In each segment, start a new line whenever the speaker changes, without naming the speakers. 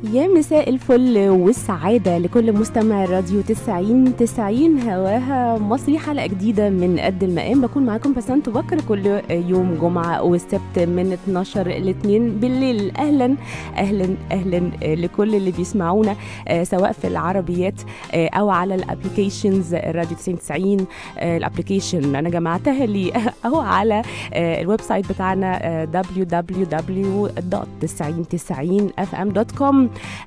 يا مساء الفل والسعادة لكل مستمع راديو 90 90 هواها مصري حلقة جديدة من قد المقام بكون معاكم بسنت بكر كل يوم جمعة والسبت من 12 ل 2 بالليل أهلا أهلا أهلا لكل اللي بيسمعونا سواء في العربيات أو على الابلكيشنز راديو 90 90 الابلكيشن أنا جمعتها لي أو على الويب سايت بتاعنا www.9090fm.com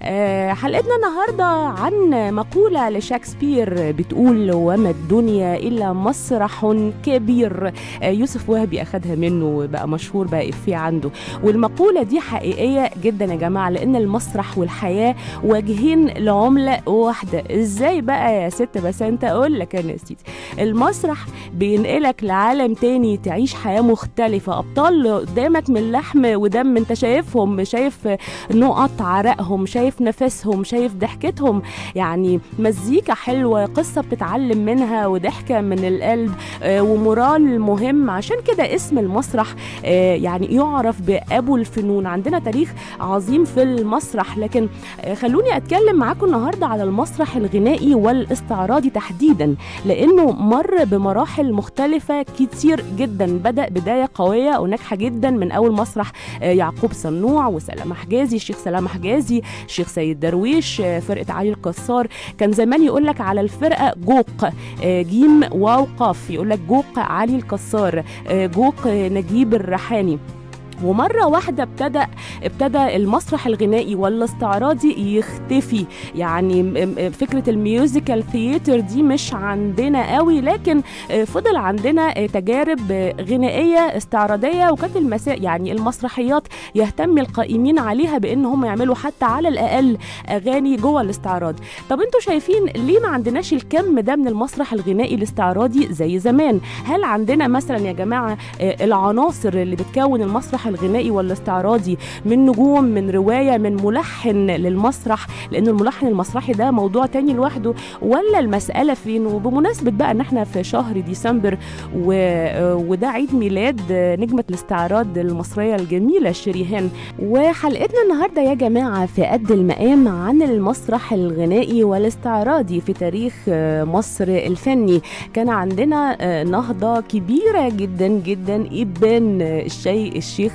حلقتنا النهارده عن مقوله لشكسبير بتقول وما الدنيا الا مسرح كبير يوسف وهبي اخدها منه وبقى مشهور بقى افيه عنده والمقوله دي حقيقيه جدا يا جماعه لان المسرح والحياه وجهين لعمله واحده ازاي بقى يا ست بس انت اقول لك انا يا سيدي المسرح بينقلك لعالم تاني تعيش حياه مختلفه ابطال قدامك من لحم ودم انت شايفهم شايف نقط عرقهم شايف نفسهم شايف ضحكتهم يعني مزيكا حلوة قصة بتتعلم منها وضحكة من القلب آه ومورال مهم عشان كده اسم المسرح آه يعني يعرف بأبو الفنون عندنا تاريخ عظيم في المسرح لكن آه خلوني أتكلم معاكم النهاردة على المسرح الغنائي والاستعراضي تحديدا لأنه مر بمراحل مختلفة كتير جدا بدأ بداية قوية وناجحة جدا من أول مسرح يعقوب صنوع وسلامة حجازي الشيخ سلامة حجازي الشيخ سيد درويش فرقة علي الكسار كان زمان يقول لك على الفرقة جوق جيم واو قاف يقول لك جوق علي الكسار جوق نجيب الريحاني ومره واحده ابتدى ابتدى المسرح الغنائي والاستعراضي يختفي يعني فكره الميوزيكال ثياتر دي مش عندنا قوي لكن فضل عندنا تجارب غنائيه استعراضيه وكانت المساء يعني المسرحيات يهتم القائمين عليها بان هم يعملوا حتى على الاقل اغاني جوه الاستعراض طب انتوا شايفين ليه ما عندناش الكم ده من المسرح الغنائي الاستعراضي زي زمان هل عندنا مثلا يا جماعه العناصر اللي بتكون المسرح الغنائي والاستعراضي من نجوم من روايه من ملحن للمسرح لان الملحن المسرحي ده موضوع تاني لوحده ولا المساله فين وبمناسبه بقى ان احنا في شهر ديسمبر و... وده عيد ميلاد نجمه الاستعراض المصريه الجميله شريهان وحلقتنا النهارده يا جماعه في قد المقام عن المسرح الغنائي والاستعراضي في تاريخ مصر الفني كان عندنا نهضه كبيره جدا جدا ابان الشيء الشيخ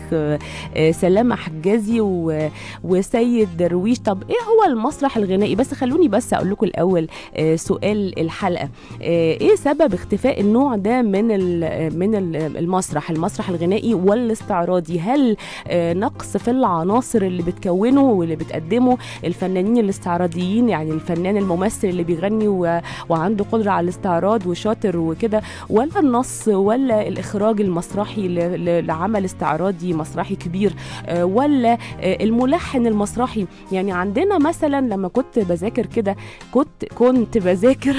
سلامة حجازي وسيد درويش طب ايه هو المسرح الغنائي بس خلوني بس اقول لكم الاول سؤال الحلقه ايه سبب اختفاء النوع ده من من المسرح المسرح الغنائي والاستعراضي هل نقص في العناصر اللي بتكونه واللي بتقدمه الفنانين الاستعراضيين يعني الفنان الممثل اللي بيغني وعنده قدره على الاستعراض وشاطر وكده ولا النص ولا الاخراج المسرحي لعمل استعراضي مسرحي كبير ولا الملحن المسرحي يعني عندنا مثلا لما كنت بذاكر كده كنت كنت بذاكر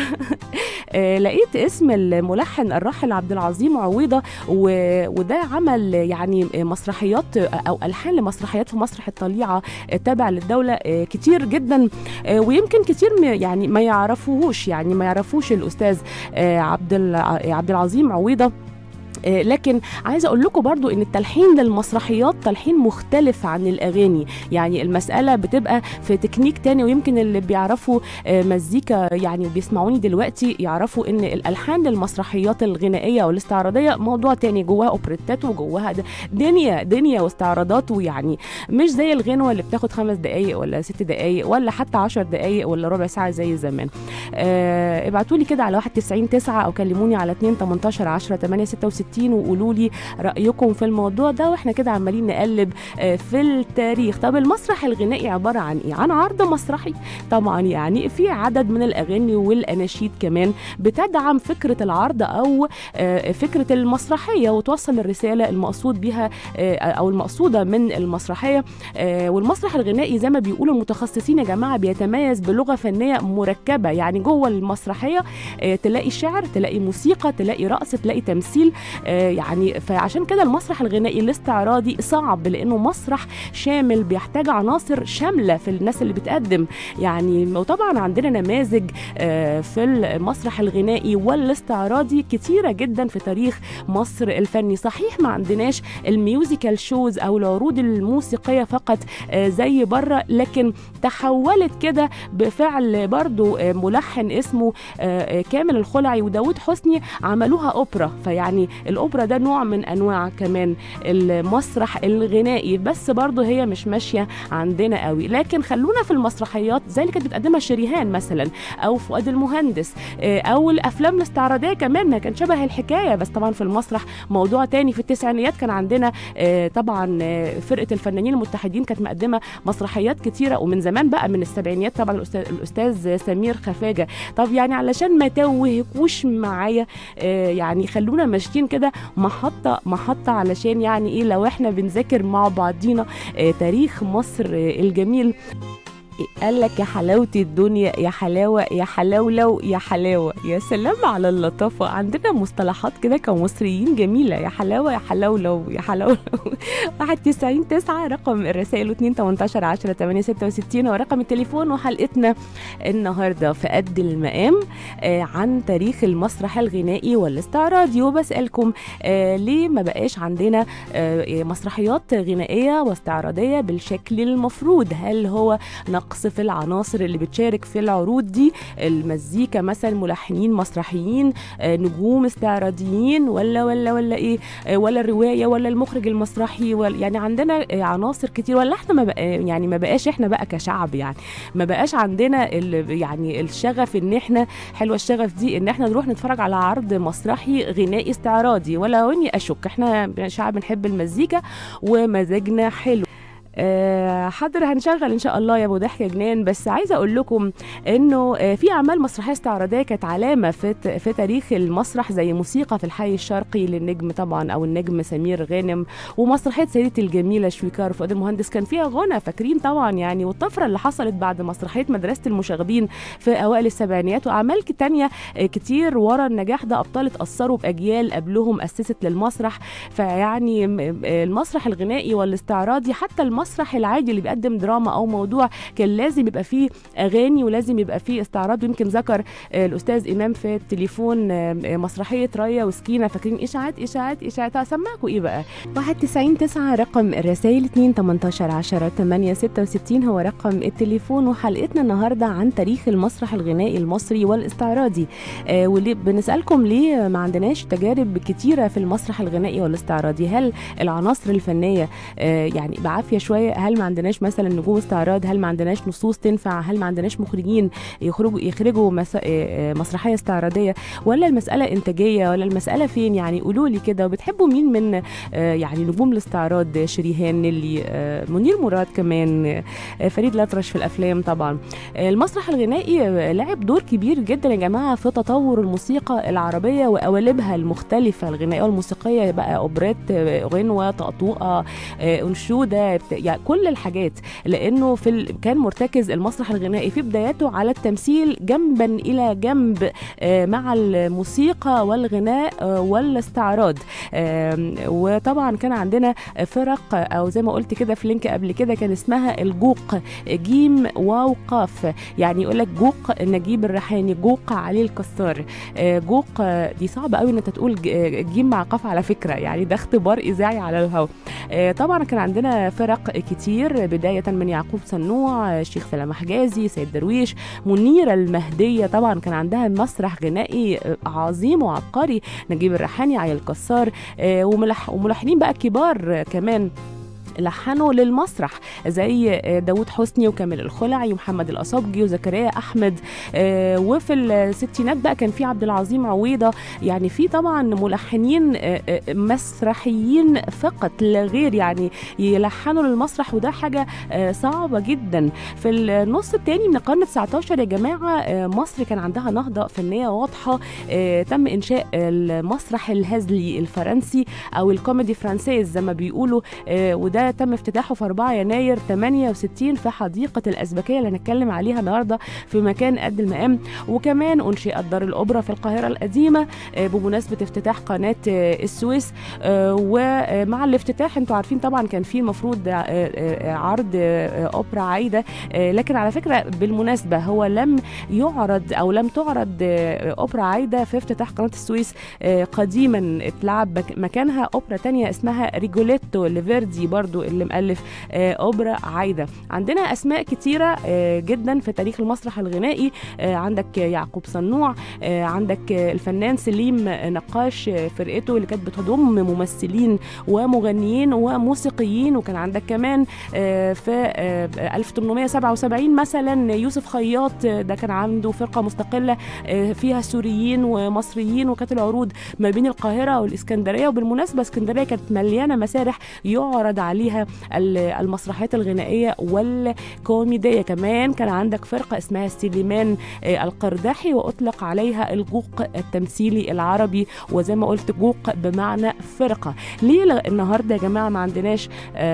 لقيت اسم الملحن الراحل عبد العظيم عويضه وده عمل يعني مسرحيات او الحان لمسرحيات في مسرح الطليعه تابع للدوله كتير جدا ويمكن كتير يعني ما يعرفوهوش يعني ما يعرفوش الاستاذ عبد عبد العظيم عويضه لكن عايزه اقول لكم برضو ان التلحين للمسرحيات تلحين مختلف عن الاغاني يعني المساله بتبقى في تكنيك تاني ويمكن اللي بيعرفوا مزيكا يعني وبيسمعوني دلوقتي يعرفوا ان الالحان للمسرحيات الغنائيه والاستعراضيه موضوع تاني جواها اوبريتات وجواها دنيا دنيا واستعراضات ويعني مش زي الغنوه اللي بتاخد خمس دقائق ولا ست دقائق ولا حتى عشر دقائق ولا ربع ساعه زي زمان أه ابعتوا لي كده على 91 9 او كلموني على 2 18 10 8 66 وقولوا لي رايكم في الموضوع ده واحنا كده عمالين نقلب في التاريخ طب المسرح الغنائي عباره عن ايه عن عرض مسرحي طبعا يعني في عدد من الاغاني والاناشيد كمان بتدعم فكره العرض او فكره المسرحيه وتوصل الرساله المقصود بها او المقصوده من المسرحيه والمسرح الغنائي زي ما بيقولوا المتخصصين يا جماعه بيتميز بلغه فنيه مركبه يعني جوه المسرحيه تلاقي شعر تلاقي موسيقى تلاقي رقص تلاقي تمثيل يعني فعشان كده المسرح الغنائي الاستعراضي صعب لانه مسرح شامل بيحتاج عناصر شامله في الناس اللي بتقدم يعني وطبعا عندنا نماذج في المسرح الغنائي والاستعراضي كتيره جدا في تاريخ مصر الفني صحيح ما عندناش الميوزيكال شوز او العروض الموسيقيه فقط زي بره لكن تحولت كده بفعل برضو ملحن اسمه كامل الخلعي وداود حسني عملوها اوبرا فيعني الاوبرا ده نوع من انواع كمان المسرح الغنائي بس برضو هي مش ماشيه عندنا قوي لكن خلونا في المسرحيات زي اللي كانت بتقدمها شريهان مثلا او فؤاد المهندس او الافلام الاستعراضيه كمان ما كان شبه الحكايه بس طبعا في المسرح موضوع تاني في التسعينيات كان عندنا طبعا فرقه الفنانين المتحدين كانت مقدمه مسرحيات كتيره ومن زمان بقى من السبعينيات طبعا الاستاذ الاستاذ سمير خفاجه طب يعني علشان ما توهكوش معايا يعني خلونا ماشيين كده محطه محطه علشان يعني ايه لو احنا بنذاكر مع بعضينا تاريخ مصر الجميل قال لك يا حلاوة الدنيا يا حلاوة يا حلاولو يا حلاوة يا سلام على اللطافة عندنا مصطلحات كده كمصريين جميلة يا حلاوة يا حلاولو يا حلاولو واحد تسعين تسعة رقم الرسائل اتنين تمنتاشر عشرة تمانية ستة وستين ورقم التليفون وحلقتنا النهاردة في قد المقام آه عن تاريخ المسرح الغنائي والاستعراضي وبسألكم آه ليه ما بقاش عندنا آه مسرحيات غنائية واستعراضية بالشكل المفروض هل هو نقص في العناصر اللي بتشارك في العروض دي المزيكا مثلا ملحنين مسرحيين نجوم استعراضيين ولا ولا ولا ايه ولا الروايه ولا المخرج المسرحي ولا يعني عندنا عناصر كتير ولا احنا ما بقى يعني ما بقاش احنا بقى كشعب يعني ما بقاش عندنا يعني الشغف ان احنا حلوه الشغف دي ان احنا نروح نتفرج على عرض مسرحي غنائي استعراضي ولا اني اشك احنا شعب بنحب المزيكا ومزاجنا حلو أه حاضر هنشغل ان شاء الله يا ابو ضحك جنان بس عايزه اقول لكم انه أه في اعمال مسرحيه استعراضيه كانت علامه في في تاريخ المسرح زي موسيقى في الحي الشرقي للنجم طبعا او النجم سمير غانم ومسرحيه سيدتي الجميله شويكار فؤاد المهندس كان فيها غنى فاكرين طبعا يعني والطفره اللي حصلت بعد مسرحيه مدرسه المشاغبين في اوائل السبعينيات واعمال تانية كتير ورا النجاح ده ابطال اتاثروا باجيال قبلهم اسست للمسرح فيعني المسرح الغنائي والاستعراضي حتى المسرح المسرح العادي اللي بيقدم دراما او موضوع كان لازم يبقى فيه اغاني ولازم يبقى فيه استعراض ويمكن ذكر الاستاذ امام في التليفون مسرحيه ريا وسكينه فاكرين اشاعات اشاعات اشاعات هسمعكم ايه بقى 91 9 رقم الرسائل 2 18 10 8 66 هو رقم التليفون وحلقتنا النهارده عن تاريخ المسرح الغنائي المصري والاستعراضي آه وليه بنسالكم ليه ما عندناش تجارب كتيره في المسرح الغنائي والاستعراضي هل العناصر الفنيه آه يعني بعافيه شويه هل ما عندناش مثلا نجوم استعراض هل ما عندناش نصوص تنفع هل ما عندناش مخرجين يخرجوا يخرجوا مس... مسرحيه استعراضيه ولا المساله انتاجيه ولا المساله فين يعني قولوا لي كده وبتحبوا مين من يعني نجوم الاستعراض شريهان نيلي منير مراد كمان فريد الأطرش في الافلام طبعا المسرح الغنائي لعب دور كبير جدا يا جماعه في تطور الموسيقى العربيه وقوالبها المختلفه الغنائيه والموسيقيه بقى اوبريت غنوه طقطوقه انشوده يعني كل الحاجات لانه في ال... كان مرتكز المسرح الغنائي في بداياته على التمثيل جنبا الى جنب مع الموسيقى والغناء والاستعراض وطبعا كان عندنا فرق او زي ما قلت كده في لينك قبل كده كان اسمها الجوق جيم واو قاف يعني يقول لك جوق نجيب الريحاني جوق علي الكسار جوق دي صعبه قوي ان انت تقول جيم مع قاف على فكره يعني ده اختبار اذاعي على الهواء طبعا كان عندنا فرق كتير بدايه من يعقوب صنوع الشيخ سلامه حجازي سيد درويش منيره المهديه طبعا كان عندها مسرح غنائي عظيم وعبقري نجيب الريحاني علي الكسار وملح وملحنين بقى كبار كمان لحنوا للمسرح زي داود حسني وكامل الخلعي ومحمد الأصابجي وزكريا أحمد وفي الستينات بقى كان في عبد العظيم عويضة يعني في طبعا ملحنين مسرحيين فقط لا غير يعني يلحنوا للمسرح وده حاجة صعبة جدا في النص الثاني من القرن 19 يا جماعة مصر كان عندها نهضة فنية واضحة تم إنشاء المسرح الهزلي الفرنسي أو الكوميدي فرانسيز زي ما بيقولوا وده ده تم افتتاحه في 4 يناير 68 في حديقه الازبكيه اللي هنتكلم عليها النهارده في مكان قد المقام وكمان انشئت دار الاوبرا في القاهره القديمه بمناسبه افتتاح قناه السويس ومع الافتتاح انتوا عارفين طبعا كان في المفروض عرض اوبرا عايده لكن على فكره بالمناسبه هو لم يعرض او لم تعرض اوبرا عايده في افتتاح قناه السويس قديما اتلعب مكانها اوبرا تانية اسمها ريجوليتو ليفيردي برضو اللي مؤلف اوبرا عايده عندنا اسماء كتيره جدا في تاريخ المسرح الغنائي عندك يعقوب صنوع عندك الفنان سليم نقاش فرقته اللي كانت بتضم ممثلين ومغنيين وموسيقيين وكان عندك كمان في 1877 مثلا يوسف خياط ده كان عنده فرقه مستقله فيها سوريين ومصريين وكانت العروض ما بين القاهره والاسكندريه وبالمناسبه اسكندريه كانت مليانه مسارح يعرض عليها المسرحيات الغنائيه والكوميديه كمان كان عندك فرقه اسمها سليمان القرداحي واطلق عليها الجوق التمثيلي العربي وزي ما قلت جوق بمعنى فرقه ليه النهارده يا جماعه ما عندناش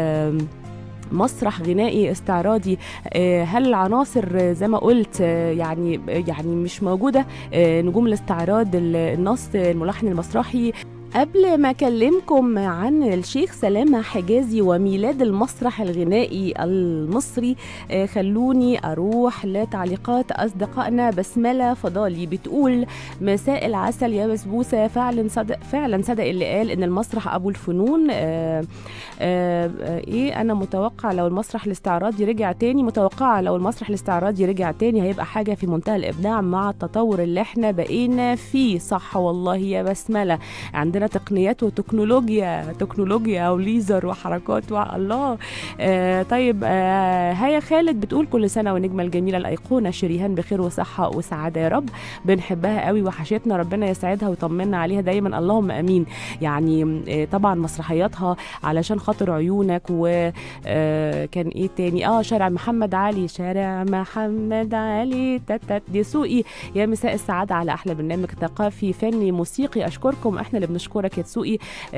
مسرح غنائي استعراضي هل العناصر زي ما قلت يعني يعني مش موجوده نجوم الاستعراض النص الملحن المسرحي قبل ما اكلمكم عن الشيخ سلامة حجازي وميلاد المسرح الغنائي المصري خلوني اروح لتعليقات اصدقائنا بسملة فضالي بتقول مساء العسل يا بسبوسة فعلا صدق فعلا صدق اللي قال ان المسرح ابو الفنون آآ آآ ايه انا متوقع لو المسرح الاستعراضي رجع تاني متوقعة لو المسرح الاستعراضي رجع تاني هيبقى حاجة في منتهى الابداع مع التطور اللي احنا بقينا فيه صح والله يا بسملة عندنا عندنا تقنيات وتكنولوجيا تكنولوجيا وليزر وحركات الله آه طيب آه هيا خالد بتقول كل سنه والنجمه الجميله الايقونه شريهان بخير وصحه وسعاده يا رب بنحبها قوي وحشتنا ربنا يسعدها ويطمنا عليها دايما اللهم امين يعني آه طبعا مسرحياتها علشان خاطر عيونك وكان ايه تاني اه شارع محمد علي شارع محمد علي تتت دي سوقي يا مساء السعاده على احلى برنامج ثقافي فني موسيقي اشكركم احنا اللي بنشكر بشكرك يا تسوقي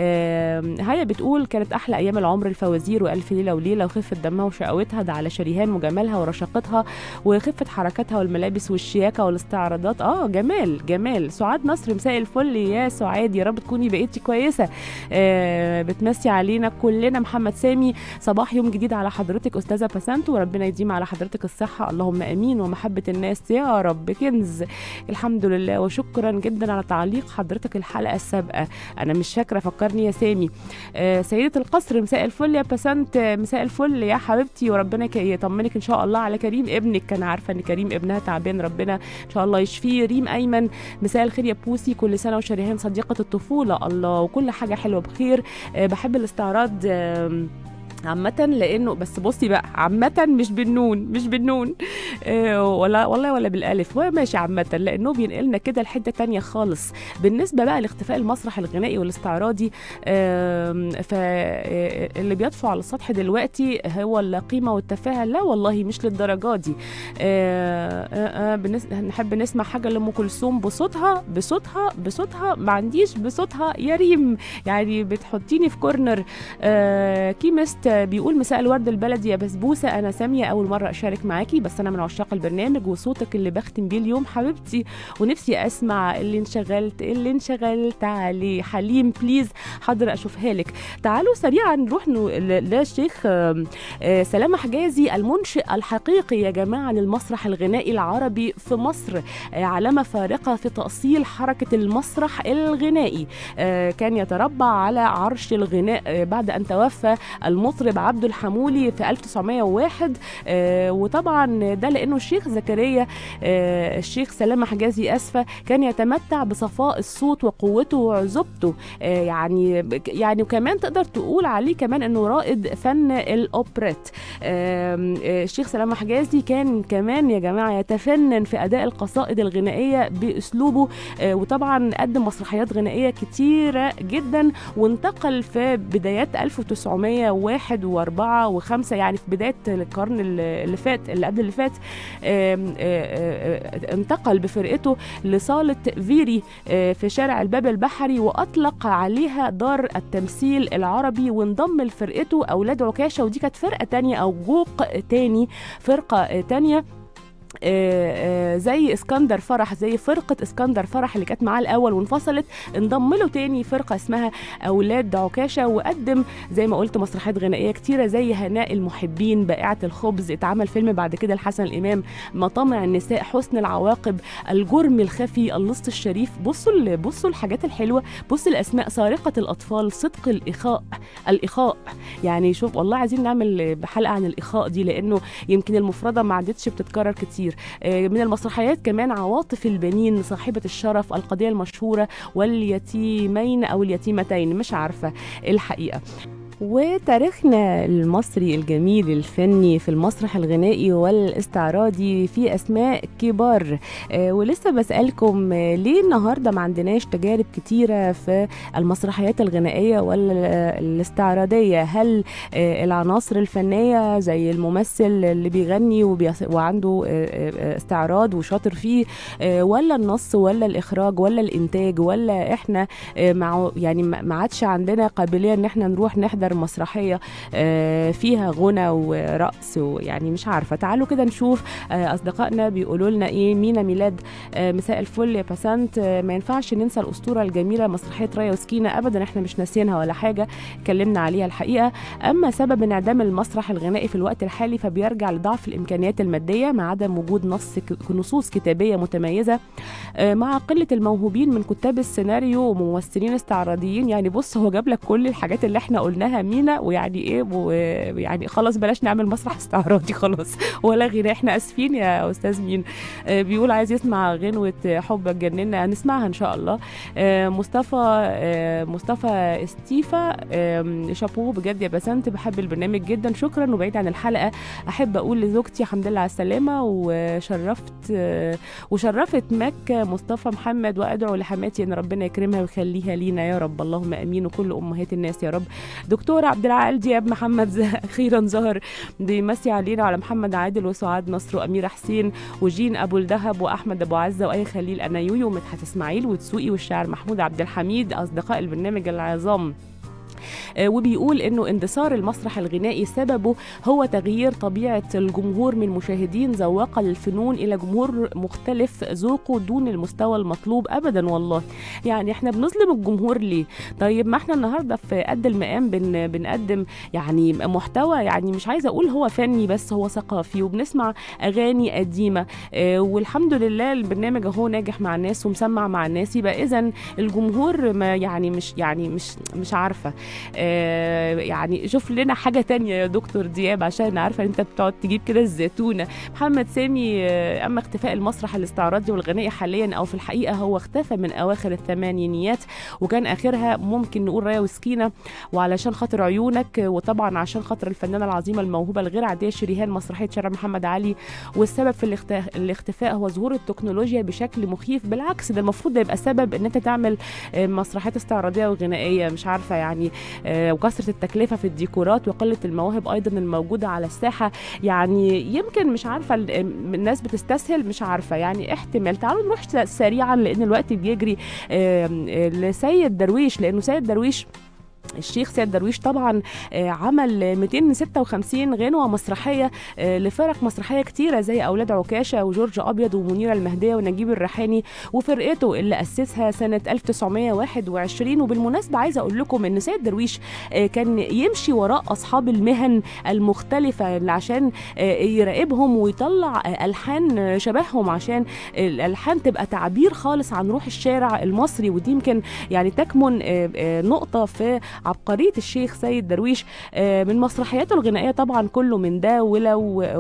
آه هيا بتقول كانت احلى ايام العمر الفوازير والف ليله وليله وخفه دمها وشقاوتها ده على شريهان وجمالها ورشاقتها وخفه حركاتها والملابس والشياكه والاستعراضات اه جمال جمال سعاد نصر مساء الفل يا سعاد يا رب تكوني بقيتي كويسه آه بتمسي علينا كلنا محمد سامي صباح يوم جديد على حضرتك استاذه بسنتو وربنا يديم على حضرتك الصحه اللهم امين ومحبه الناس يا رب كنز الحمد لله وشكرا جدا على تعليق حضرتك الحلقه السابقه انا مش فاكره فكرني يا سامي آه سيده القصر مساء الفل يا بسنت مساء الفل يا حبيبتي وربنا يطمنك ان شاء الله على كريم ابنك كان عارفه ان كريم ابنها تعبان ربنا ان شاء الله يشفيه ريم ايمن مساء الخير يا بوسي كل سنه وشريهان صديقه الطفوله الله وكل حاجه حلوه بخير آه بحب الاستعراض آه عامة لانه بس بصي بقى عامة مش بالنون مش بالنون آه ولا والله ولا بالالف هو ماشي عامة لانه بينقلنا كده لحتة تانية خالص بالنسبة بقى لاختفاء المسرح الغنائي والاستعراضي آه فاللي بيطفو على السطح دلوقتي هو القيمة والتفاهة لا والله مش للدرجة دي آه نحب نسمع حاجة لأم كلثوم بصوتها بصوتها بصوتها ما عنديش بصوتها يا ريم يعني بتحطيني في كورنر كيمست بيقول مساء الورد البلدي يا بسبوسه انا ساميه اول مره اشارك معاكي بس انا من عشاق البرنامج وصوتك اللي بختم بيه اليوم حبيبتي ونفسي اسمع اللي انشغلت اللي انشغلت عليه حليم بليز حاضر اشوفها لك تعالوا سريعا نروح للشيخ سلامه حجازي المنشئ الحقيقي يا جماعه للمسرح الغنائي العربي في مصر علامه فارقه في تاصيل حركه المسرح الغنائي كان يتربع على عرش الغناء بعد ان توفى المطرب عبد الحمولي في 1901 آه وطبعا ده لانه الشيخ زكريا آه الشيخ سلامه حجازي اسفه كان يتمتع بصفاء الصوت وقوته وعذوبته آه يعني يعني وكمان تقدر تقول عليه كمان انه رائد فن الاوبريت الشيخ سلامه حجازي كان كمان يا جماعه يتفنن في اداء القصائد الغنائيه باسلوبه وطبعا قدم مسرحيات غنائيه كتيره جدا وانتقل في بدايات 1901 واحد واربعه وخمسه يعني في بدايه القرن اللي فات اللي قبل اللي فات آم، آه، آه، انتقل بفرقته لصاله فيري آه، في شارع الباب البحري واطلق عليها دار التمثيل العربي وانضم لفرقته اولاد عكاشه ودي كانت فرقه تانية او جوق تاني فرقه آه، تانية آه، آه، زي اسكندر فرح زي فرقة اسكندر فرح اللي كانت معاه الأول وانفصلت انضم له تاني فرقة اسمها أولاد عكاشة وقدم زي ما قلت مسرحيات غنائية كتيرة زي هناء المحبين بائعة الخبز اتعمل فيلم بعد كده لحسن الإمام مطامع النساء حسن العواقب الجرم الخفي اللص الشريف بصوا ال- بصوا الحاجات الحلوة بص الأسماء سارقة الأطفال صدق الإخاء الإخاء يعني شوف والله عايزين نعمل حلقة عن الإخاء دي لأنه يمكن المفردة ما عادتش بتتكرر كتير آه، من المسرحيات كمان عواطف البنين صاحبة الشرف القضية المشهورة واليتيمين أو اليتيمتين مش عارفة الحقيقة وتاريخنا المصري الجميل الفني في المسرح الغنائي والاستعراضي في اسماء كبار آه، ولسه بسالكم آه، ليه النهارده ما عندناش تجارب كتيره في المسرحيات الغنائيه والاستعراضيه هل آه، العناصر الفنيه زي الممثل اللي بيغني وبيص- وعنده آه، آه، استعراض وشاطر فيه آه، ولا النص ولا الاخراج ولا الانتاج ولا احنا آه، مع يعني ما ما عادش عندنا قابليه ان احنا نروح نحضر مسرحيه آه، فيها غنى ورقص ويعني مش عارفه تعالوا كده نشوف آه، اصدقائنا بيقولوا لنا ايه مينا ميلاد آه، مساء الفل يا بسنت آه، ما ينفعش ننسى الاسطوره الجميله مسرحيه ريا وسكينه ابدا احنا مش ناسينها ولا حاجه اتكلمنا عليها الحقيقه اما سبب انعدام المسرح الغنائي في الوقت الحالي فبيرجع لضعف الامكانيات الماديه مع عدم وجود نص ك- نصوص كتابيه متميزه آه، مع قله الموهوبين من كتاب السيناريو وممثلين استعراضيين يعني بص هو جاب لك كل الحاجات اللي احنا قلناها مينا ويعني ايه ويعني خلاص بلاش نعمل مسرح استعراضي خلاص ولا غير احنا اسفين يا استاذ مين آه، بيقول عايز يسمع غنوه حبك جننا هنسمعها ان شاء الله آه، مصطفى آه، مصطفى استيفا آم، شابوه بجد يا بسنت بحب البرنامج جدا شكرا وبعيد عن الحلقه احب اقول لزوجتي الحمد لله على السلامه وشرفت آه، وشرفت مكة مصطفى محمد وادعو لحماتي ان ربنا يكرمها ويخليها لينا يا رب اللهم امين وكل امهات الناس يا رب دكتور عبد العال دياب محمد ز- اخيرا ظهر بيمسي علينا وعلى محمد عادل وسعاد نصر واميره حسين وجين ابو الدهب واحمد ابو عزه واي خليل انا يويو ومدحت اسماعيل وتسوقي والشاعر محمود عبد الحميد اصدقاء البرنامج العظام آه، وبيقول انه اندثار المسرح الغنائي سببه هو تغيير طبيعه الجمهور من مشاهدين ذواقه للفنون الى جمهور مختلف ذوقه دون المستوى المطلوب ابدا والله يعني احنا بنظلم الجمهور ليه طيب ما احنا النهارده في قد المقام بن بنقدم يعني محتوى يعني مش عايزه اقول هو فني بس هو ثقافي وبنسمع اغاني قديمه آه، والحمد لله البرنامج اهو ناجح مع الناس ومسمع مع الناس يبقى اذا الجمهور ما يعني مش يعني مش مش عارفه آه، يعني شوف لنا حاجه تانية يا دكتور دياب عشان عارفه انت بتقعد تجيب كده الزيتونه محمد سامي آه، اما اختفاء المسرح الاستعراضي والغنائي حاليا او في الحقيقه هو اختفى من اواخر الثمانينيات وكان اخرها ممكن نقول رايه وسكينه وعلشان خاطر عيونك آه، وطبعا عشان خاطر الفنانه العظيمه الموهوبه الغير عاديه شريهان مسرحيه شارع محمد علي والسبب في الاخت- الاختفاء هو ظهور التكنولوجيا بشكل مخيف بالعكس ده المفروض ده يبقى سبب ان انت تعمل آه، مسرحيات استعراضيه وغنائيه مش عارفه يعني آه، وكثره التكلفه في الديكورات وقله المواهب ايضا الموجوده على الساحه يعني يمكن مش عارفه ال- الناس بتستسهل مش عارفه يعني احتمال تعالوا نروح س- سريعا لان الوقت بيجري آم، آه، لسيد درويش لانه سيد درويش الشيخ سيد درويش طبعا آه، عمل 256 غنوة مسرحية آه، لفرق مسرحية كتيرة زي أولاد عكاشة وجورج أبيض ومنيرة المهدية ونجيب الريحاني وفرقته اللي أسسها سنة 1921 وبالمناسبة عايزة أقول لكم إن سيد درويش آه، كان يمشي وراء أصحاب المهن المختلفة اللي عشان آه، يراقبهم ويطلع آه، ألحان آه، شبههم عشان الألحان تبقى تعبير خالص عن روح الشارع المصري ودي يمكن يعني تكمن آه، آه، نقطة في عبقرية الشيخ سيد درويش آه، من مسرحياته الغنائية طبعا كله من ده ولو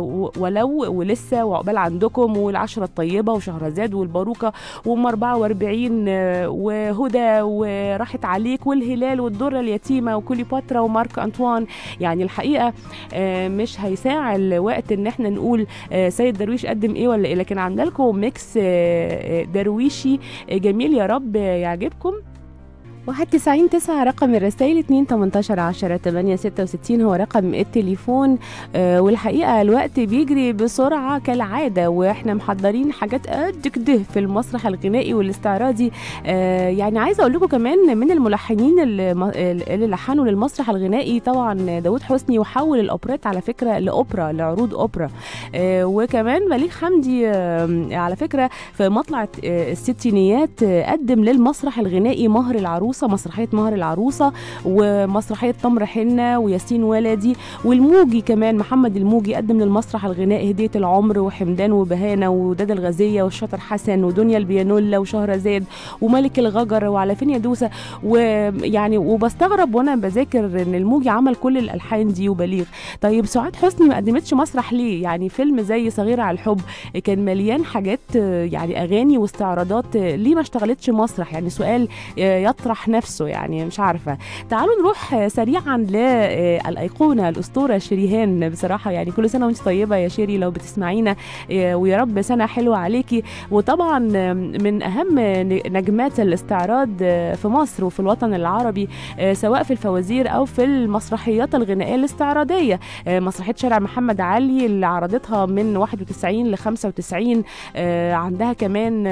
ولو ولسه وعقبال عندكم والعشرة الطيبة وشهرزاد والباروكة وام 44 آه، وهدى وراحت عليك والهلال والدرة اليتيمة وكليوباترا ومارك أنطوان يعني الحقيقة آه، مش هيساع الوقت ان احنا نقول آه، سيد درويش قدم ايه ولا ايه لكن عندنا لكم ميكس آه، آه، درويشي آه، جميل يا رب آه، يعجبكم 91 9 رقم الرسائل 2 18 10 8 66 هو رقم التليفون آه والحقيقه الوقت بيجري بسرعه كالعاده واحنا محضرين حاجات قد كده في المسرح الغنائي والاستعراضي آه يعني عايزه اقول لكم كمان من الملحنين اللي, اللي لحنوا للمسرح الغنائي طبعا داود حسني وحول الاوبريت على فكره لاوبرا لعروض اوبرا آه وكمان بليغ حمدي آه على فكره في مطلع آه الستينيات آه قدم للمسرح الغنائي مهر العروسه مسرحيه مهر العروسه ومسرحيه تمر حنه وياسين ولدي والموجي كمان محمد الموجي قدم للمسرح الغنائي هديه العمر وحمدان وبهانه وداد الغزيه والشاطر حسن ودنيا البيانولا وشهرزاد وملك الغجر وعلى فين يا دوسه ويعني وبستغرب وانا بذاكر ان الموجي عمل كل الالحان دي وبليغ طيب سعاد حسني ما قدمتش مسرح ليه يعني فيلم زي صغيره على الحب كان مليان حاجات يعني اغاني واستعراضات ليه ما اشتغلتش مسرح يعني سؤال يطرح نفسه يعني مش عارفه تعالوا نروح سريعا للايقونه الاسطوره شريهان بصراحه يعني كل سنه وانت طيبه يا شيري لو بتسمعينا ويا رب سنه حلوه عليكي وطبعا من اهم نجمات الاستعراض في مصر وفي الوطن العربي سواء في الفوازير او في المسرحيات الغنائيه الاستعراضيه مسرحيه شارع محمد علي اللي عرضتها من 91 ل 95 عندها كمان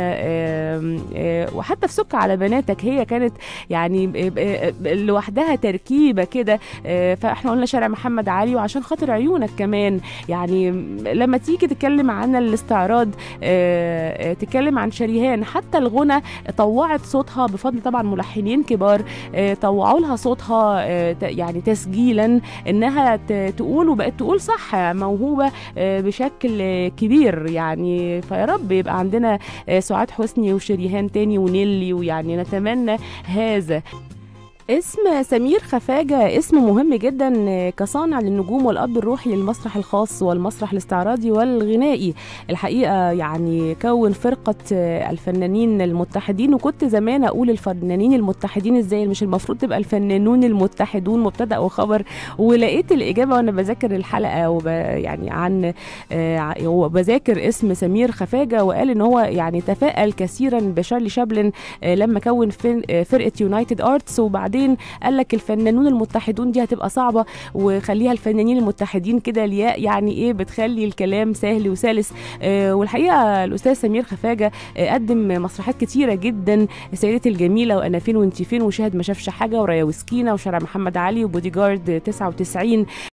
وحتى في سك على بناتك هي كانت يعني لوحدها تركيبه كده فاحنا قلنا شارع محمد علي وعشان خاطر عيونك كمان يعني لما تيجي تتكلم عن الاستعراض تتكلم عن شريهان حتى الغنى طوعت صوتها بفضل طبعا ملحنين كبار طوعوا لها صوتها يعني تسجيلا انها تقول وبقت تقول صح موهوبه بشكل كبير يعني فيا رب يبقى عندنا سعاد حسني وشريهان تاني ونيلي ويعني نتمنى هذا اسم سمير خفاجة اسم مهم جدا كصانع للنجوم والأب الروحي للمسرح الخاص والمسرح الاستعراضي والغنائي الحقيقة يعني كون فرقة الفنانين المتحدين وكنت زمان أقول الفنانين المتحدين ازاي مش المفروض تبقى الفنانون المتحدون مبتدأ وخبر ولقيت الإجابة وأنا بذاكر الحلقة وب يعني عن وبذاكر اسم سمير خفاجة وقال إن هو يعني تفائل كثيرا بشارلي شابلن لما كون فرقة يونايتد أرتس وبعدين بعدين قال لك الفنانون المتحدون دي هتبقى صعبه وخليها الفنانين المتحدين كده الياء يعني ايه بتخلي الكلام سهل وسلس آه والحقيقه الاستاذ سمير خفاجه آه قدم مسرحيات كتيره جدا سيدتي الجميله وانا فين وانت فين وشاهد ما شافش حاجه ورايا وسكينه وشارع محمد علي وبودي جارد 99